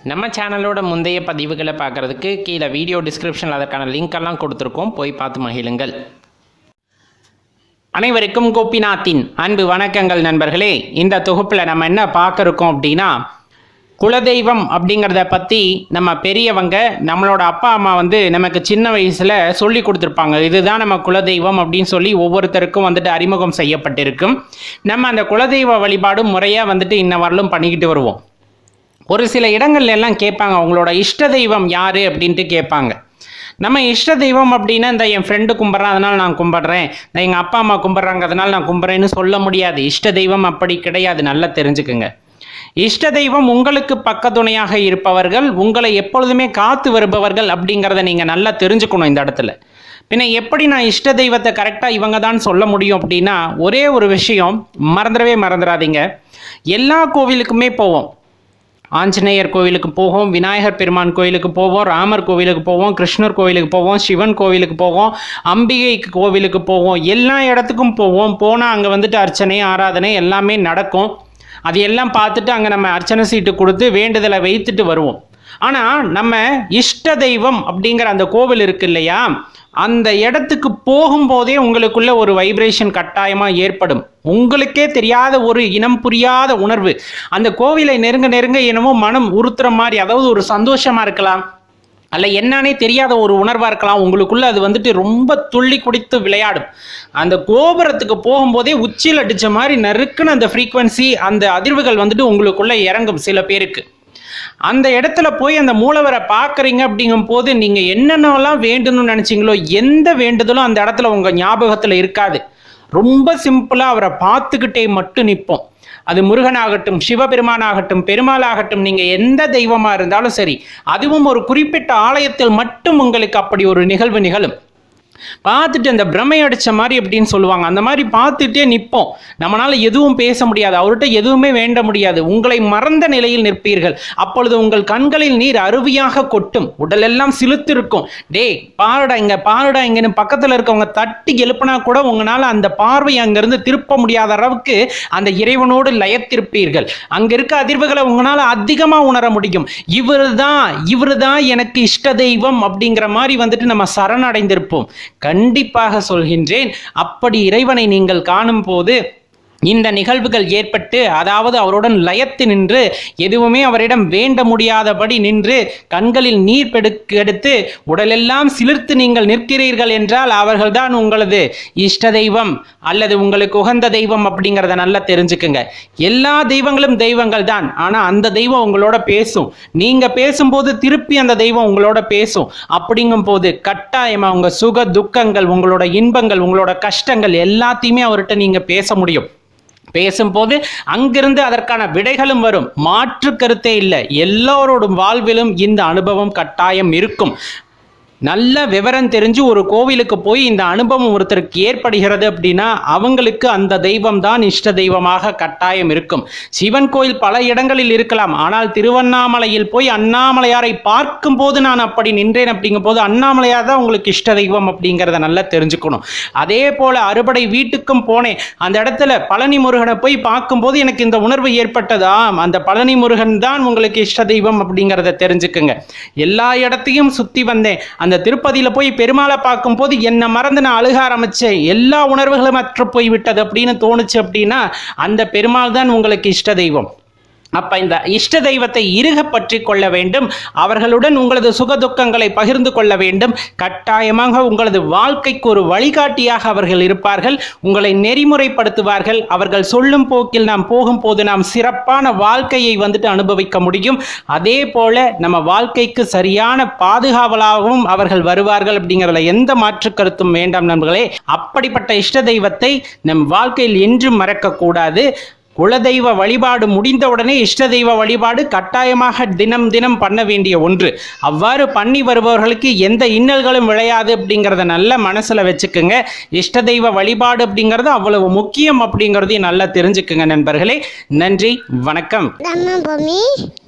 நம்ம சேனலோட முந்தைய பதிவுகளை பார்க்குறதுக்கு கீழே வீடியோ டிஸ்கிரிப்ஷனில் அதற்கான லிங்க் எல்லாம் கொடுத்துருக்கோம் போய் பார்த்து மகிழுங்கள் அனைவருக்கும் கோபிநாத்தின் அன்பு வணக்கங்கள் நண்பர்களே இந்த தொகுப்பில் நம்ம என்ன பார்க்க இருக்கோம் அப்படின்னா குலதெய்வம் அப்படிங்கிறத பற்றி நம்ம பெரியவங்க நம்மளோட அப்பா அம்மா வந்து நமக்கு சின்ன வயசில் சொல்லி கொடுத்துருப்பாங்க இதுதான் நம்ம குலதெய்வம் அப்படின்னு சொல்லி ஒவ்வொருத்தருக்கும் வந்துட்டு அறிமுகம் செய்யப்பட்டிருக்கும் நம்ம அந்த குலதெய்வ வழிபாடு முறையாக வந்துட்டு இன்ன வரலும் பண்ணிக்கிட்டு வருவோம் ஒரு சில இடங்கள்ல எல்லாம் கேட்பாங்க உங்களோட இஷ்ட தெய்வம் யாரு அப்படின்ட்டு கேட்பாங்க நம்ம இஷ்ட தெய்வம் அப்படின்னா இந்த என் ஃப்ரெண்டு கும்பிட்றான் அதனால நான் கும்பிட்றேன் இந்த எங்கள் அப்பா அம்மா கும்பிட்றாங்க அதனால நான் கும்பிட்றேன்னு சொல்ல முடியாது இஷ்ட தெய்வம் அப்படி கிடையாது நல்லா தெரிஞ்சுக்குங்க இஷ்ட தெய்வம் உங்களுக்கு பக்கத்துணையாக இருப்பவர்கள் உங்களை எப்பொழுதுமே காத்து வருபவர்கள் அப்படிங்கிறத நீங்கள் நல்லா தெரிஞ்சுக்கணும் இந்த இடத்துல பின்ன எப்படி நான் இஷ்ட தெய்வத்தை கரெக்டாக இவங்க தான் சொல்ல முடியும் அப்படின்னா ஒரே ஒரு விஷயம் மறந்துடவே மறந்துடாதீங்க எல்லா கோவிலுக்குமே போவோம் ஆஞ்சநேயர் கோவிலுக்கு போவோம் விநாயகர் பெருமான் கோவிலுக்கு போவோம் ராமர் கோவிலுக்கு போவோம் கிருஷ்ணர் கோவிலுக்கு போவோம் சிவன் கோவிலுக்கு போவோம் அம்பிகை கோவிலுக்கு போவோம் எல்லா இடத்துக்கும் போவோம் போனால் அங்கே வந்துட்டு அர்ச்சனை ஆராதனை எல்லாமே நடக்கும் அது எல்லாம் பார்த்துட்டு அங்கே நம்ம அர்ச்சனை சீட்டு கொடுத்து வேண்டுதலை வைத்துட்டு வருவோம் ஆனால் நம்ம இஷ்ட தெய்வம் அப்படிங்கிற அந்த கோவில் இருக்கு இல்லையா அந்த இடத்துக்கு போகும்போதே உங்களுக்குள்ள ஒரு வைப்ரேஷன் கட்டாயமாக ஏற்படும் உங்களுக்கே தெரியாத ஒரு இனம் புரியாத உணர்வு அந்த கோவிலை நெருங்க நெருங்க என்னமோ மனம் உறுத்துற மாதிரி அதாவது ஒரு சந்தோஷமா இருக்கலாம் அல்ல என்னன்னே தெரியாத ஒரு உணர்வாக இருக்கலாம் உங்களுக்குள்ள அது வந்துட்டு ரொம்ப துள்ளி குடித்து விளையாடும் அந்த கோபுரத்துக்கு போகும்போதே உச்சியில் அடித்த மாதிரி நறுக்குன்னு அந்த ஃப்ரீக்வன்சி அந்த அதிர்வுகள் வந்துட்டு உங்களுக்குள்ள இறங்கும் சில பேருக்கு அந்த இடத்துல போய் அந்த மூலவரை பார்க்குறீங்க அப்படிங்கும் போது நீங்கள் என்னென்னலாம் வேண்டணும்னு நினச்சிங்களோ எந்த வேண்டுதலும் அந்த இடத்துல உங்கள் ஞாபகத்தில் இருக்காது ரொம்ப சிம்பிளாக அவரை பார்த்துக்கிட்டே மட்டும் நிற்போம் அது முருகனாகட்டும் சிவபெருமானாகட்டும் பெருமாளாகட்டும் நீங்கள் எந்த தெய்வமாக இருந்தாலும் சரி அதுவும் ஒரு குறிப்பிட்ட ஆலயத்தில் மட்டும் உங்களுக்கு அப்படி ஒரு நிகழ்வு நிகழும் பார்த்துட்டு அந்த பிரமை அடித்த மாதிரி அப்படின்னு சொல்லுவாங்க அந்த மாதிரி பார்த்துட்டே நிற்போம் நம்மளால் எதுவும் பேச முடியாது அவர்கிட்ட எதுவுமே வேண்ட முடியாது உங்களை மறந்த நிலையில் நிற்பீர்கள் அப்பொழுது உங்கள் கண்களில் நீர் அருவியாக கொட்டும் உடலெல்லாம் சிலுத்திருக்கும் டேய் பாருடா இங்க பாருடா இங்கன்னு பக்கத்தில் இருக்கவங்க தட்டி எழுப்புனா கூட உங்களால் அந்த பார்வை அங்கிருந்து திருப்ப முடியாத அளவுக்கு அந்த இறைவனோடு லயத்திருப்பீர்கள் அங்க இருக்க அதிர்வுகளை உங்களால் அதிகமாக உணர முடியும் இவர் தான் இவர் தான் எனக்கு இஷ்ட தெய்வம் அப்படிங்கிற மாதிரி வந்துட்டு நம்ம சரணடைந்திருப்போம் கண்டிப்பாக சொல்கின்றேன் அப்படி இறைவனை நீங்கள் காணும் போது இந்த நிகழ்வுகள் ஏற்பட்டு அதாவது அவருடன் லயத்து நின்று எதுவுமே அவரிடம் வேண்ட முடியாதபடி நின்று கண்களில் நீர் பெடுக்கு எடுத்து உடலெல்லாம் சிலிர்த்து நீங்கள் நிற்கிறீர்கள் என்றால் அவர்கள்தான் உங்களது இஷ்ட தெய்வம் அல்லது உங்களுக்கு உகந்த தெய்வம் அப்படிங்கிறத நல்லா தெரிஞ்சுக்குங்க எல்லா தெய்வங்களும் தெய்வங்கள் தான் ஆனால் அந்த தெய்வம் உங்களோட பேசும் நீங்கள் பேசும்போது திருப்பி அந்த தெய்வம் உங்களோட பேசும் அப்படிங்கும் போது கட்டாயமாக உங்கள் சுக துக்கங்கள் உங்களோட இன்பங்கள் உங்களோட கஷ்டங்கள் எல்லாத்தையுமே அவர்கிட்ட நீங்கள் பேச முடியும் பேசும்போது அங்கிருந்து அதற்கான விடைகளும் வரும் மாற்று கருத்தே இல்லை எல்லோரோடும் வாழ்விலும் இந்த அனுபவம் கட்டாயம் இருக்கும் நல்ல விவரம் தெரிஞ்சு ஒரு கோவிலுக்கு போய் இந்த அனுபவம் ஒருத்தருக்கு ஏற்படுகிறது அப்படின்னா அவங்களுக்கு அந்த தெய்வம் தான் இஷ்ட தெய்வமாக கட்டாயம் இருக்கும் சிவன் கோயில் பல இடங்களில் இருக்கலாம் ஆனால் திருவண்ணாமலையில் போய் அண்ணாமலையாரை பார்க்கும் போது நான் அப்படி நின்றேன் அப்படிங்கும் போது அண்ணாமலையார் தான் உங்களுக்கு இஷ்ட தெய்வம் அப்படிங்கிறத நல்லா தெரிஞ்சுக்கணும் அதே போல அறுபடை வீட்டுக்கும் போனேன் அந்த இடத்துல பழனி முருகனை போய் பார்க்கும்போது எனக்கு இந்த உணர்வு ஏற்பட்டதா அந்த பழனி முருகன் தான் உங்களுக்கு இஷ்ட தெய்வம் அப்படிங்கிறத தெரிஞ்சுக்குங்க எல்லா இடத்தையும் சுற்றி வந்தேன் அந்த திருப்பதியில் போய் பெருமாளை பார்க்கும்போது என்னை மறந்து நான் அழுக ஆரம்பித்தேன் எல்லா உணர்வுகளும் அற்று போய்விட்டது அப்படின்னு தோணுச்சு அப்படின்னா அந்த பெருமாள் தான் உங்களுக்கு இஷ்ட தெய்வம் அப்ப இந்த இஷ்ட தெய்வத்தை இறுக பற்றி கொள்ள வேண்டும் அவர்களுடன் உங்களது சுக துக்கங்களை பகிர்ந்து கொள்ள வேண்டும் கட்டாயமாக உங்களது வாழ்க்கைக்கு ஒரு வழிகாட்டியாக அவர்கள் இருப்பார்கள் உங்களை நெறிமுறைப்படுத்துவார்கள் அவர்கள் சொல்லும் போக்கில் நாம் போகும்போது நாம் சிறப்பான வாழ்க்கையை வந்துட்டு அனுபவிக்க முடியும் அதே போல நம்ம வாழ்க்கைக்கு சரியான பாதுகாவலாகவும் அவர்கள் வருவார்கள் அப்படிங்கிறதுல எந்த மாற்று கருத்தும் வேண்டாம் நண்பர்களே அப்படிப்பட்ட இஷ்ட தெய்வத்தை நம் வாழ்க்கையில் என்றும் மறக்கக்கூடாது குலதெய்வ வழிபாடு முடிந்தவுடனே இஷ்ட தெய்வ வழிபாடு கட்டாயமாக தினம் தினம் பண்ண வேண்டிய ஒன்று அவ்வாறு பண்ணி வருபவர்களுக்கு எந்த இன்னல்களும் விளையாது அப்படிங்கிறத நல்ல மனசில் வச்சுக்கோங்க இஷ்ட தெய்வ வழிபாடு அப்படிங்கிறது அவ்வளவு முக்கியம் அப்படிங்கிறதையும் நல்லா தெரிஞ்சுக்குங்க நண்பர்களே நன்றி வணக்கம் நம்ம பூமி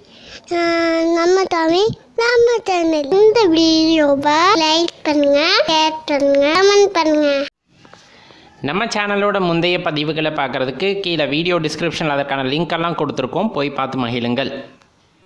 ஆஹ் நம்ம தமிழ் நம்ம சேனல் இந்த வீடியோவை லைக் பண்ணுங்க ஷேர் பண்ணுங்க கமெண்ட் பண்ணுங்க நம்ம சேனலோட முந்தைய பதிவுகளை பார்க்குறதுக்கு கீழே வீடியோ டிஸ்கிரிப்ஷனில் அதற்கான லிங்க் எல்லாம் கொடுத்துருக்கோம் போய் பார்த்து மகிழுங்கள்